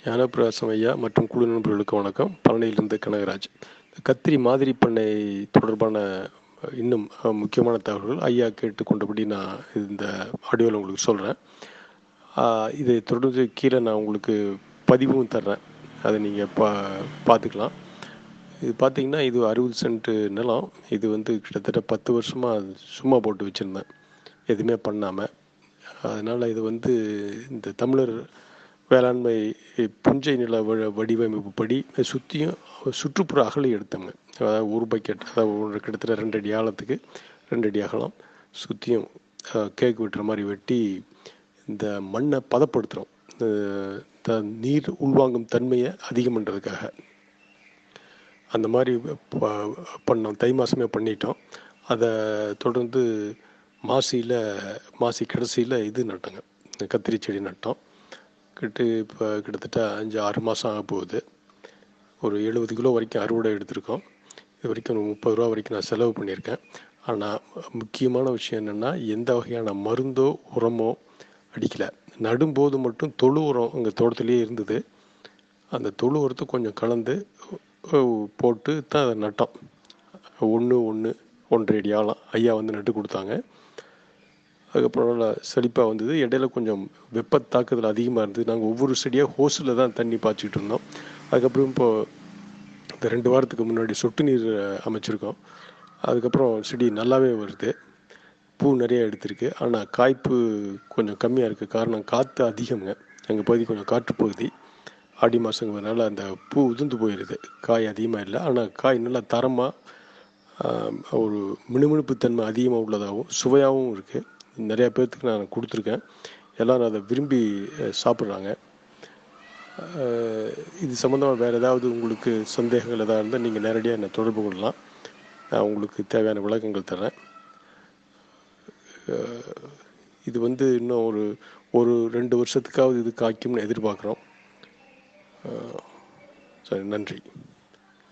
ஞானப்பிரகாசம் ஐயா மற்றும் குழு நண்பர்களுக்கு வணக்கம் பழனியிலிருந்து கனகராஜ் கத்திரி மாதிரி பண்ணை தொடர்பான இன்னும் அஹ், முக்கியமான தகவல்கள் ஐயா கேட்டுக்கொண்டபடி நான் இந்த ஆடியோவில் உங்களுக்கு சொல்கிறேன் இதை தொடர்ந்து கீழே நான் உங்களுக்கு பதிவும் தர்றேன் அதை நீங்கள் பா பார்த்துக்கலாம் இது பார்த்தீங்கன்னா இது அறுபது சென்ட் நிலம் இது வந்து கிட்டத்தட்ட பத்து வருஷமாக சும்மா போட்டு வச்சுருந்தேன் எதுவுமே பண்ணாமல் அதனால் இது வந்து இந்த தமிழர் வேளாண்மை புஞ்சை நில வ- வடிவமைப்பு படி சுற்றியும் சுற்றுப்புற அகலை எடுத்தோங்க அதாவது ஒரு பக்கெட் அதாவது ஒரு கிட்டத்தட்ட ரெண்டு அடி ஆழத்துக்கு ரெண்டு அடி அகலம் சுற்றியும் கேக் வெட்டுற மாதிரி வெட்டி இந்த மண்ணை பதப்படுத்துகிறோம் இந்த நீர் உள்வாங்கும் தன்மையை அதிகம் பண்ணுறதுக்காக அந்த மாதிரி ப- பண்ணோம் தை மாதமே பண்ணிட்டோம் அதை தொடர்ந்து மாசியில் மாசி கடைசியில் இது நட்டோங்க இந்த கத்திரி செடி நட்டோம் கிட்டு இப்போ கிட்டத்தட்ட அஞ்சு ஆறு மாதம் ஆக போகுது ஒரு எழுபது கிலோ வரைக்கும் அறுவடை எடுத்திருக்கோம் இது வரைக்கும் ஒரு முப்பது ரூபா வரைக்கும் நான் செலவு பண்ணியிருக்கேன் ஆனால் முக்கியமான விஷயம் என்னென்னா எந்த வகையான மருந்தோ உரமோ அடிக்கலை நடும்போது மட்டும் தொழு உரம் எங்கள் தோட்டத்திலேயே இருந்தது அந்த தொழு உரத்தை கொஞ்சம் கலந்து அஹ், போட்டு தான் அதை நட்டோம் ஒன்று ஒன்று ஒன்றரை அடி ஆழம் ஐயா வந்து நட்டு கொடுத்தாங்க அதுக்கப்புறம் நல்லா செழிப்பாக வந்தது இடையில கொஞ்சம் வெப்ப தாக்குதல் அதிகமாக இருந்தது நாங்கள் ஒவ்வொரு செடியாக ஹோஸில் தான் தண்ணி பாய்ச்சிட்டு இருந்தோம் அதுக்கப்புறம் இப்போ இந்த ரெண்டு வாரத்துக்கு முன்னாடி சொட்டு நீர் அஹ், அமைச்சிருக்கோம் அதுக்கப்புறம் செடி நல்லாவே வருது பூ நிறைய எடுத்திருக்கு ஆனால் காய்ப்பு கொஞ்சம் கம்மியாக இருக்குது காரணம் காற்று அதிகம்ங்க எங்கள் பகுதி கொஞ்சம் காற்று பகுதி ஆடி மாதங்கிறதுனால அந்த பூ உதிர்ந்து போயிடுது காய் அதிகமாக இல்லை ஆனால் காய் நல்லா தரமாக ஒரு மினுமினுப்பு தன்மை அதிகமாக உள்ளதாகவும் சுவையாகவும் இருக்குது நிறையா பேர்த்துக்கு நான் கொடுத்துருக்கேன் எல்லாரும் அதை விரும்பி அஹ், சாப்பிட்றாங்க அஹ், இது சம்மந்தமாக வேறு ஏதாவது உங்களுக்கு சந்தேகங்கள் ஏதாவது இருந்தால் நீங்கள் நேரடியாக என்னை தொடர்பு கொள்ளலாம் நான் உங்களுக்கு தேவையான விளக்கங்கள் தரேன் அஹ், இது வந்து இன்னும் ஒரு ஒரு ரெண்டு வருஷத்துக்காவது இது காய்க்கும்னு எதிர்பார்க்குறோம் அஹ், சரி நன்றி